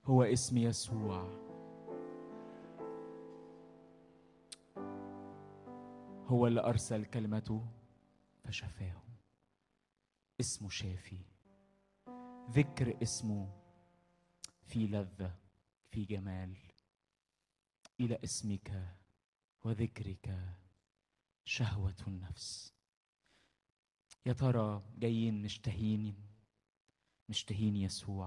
هو اسم يسوع هو اللي ارسل كلمته فشفاهم اسمه شافي ذكر اسمه في لذه في جمال الى اسمك وذكرك شهوه النفس يا ترى جايين مشتهين مشتهين يسوع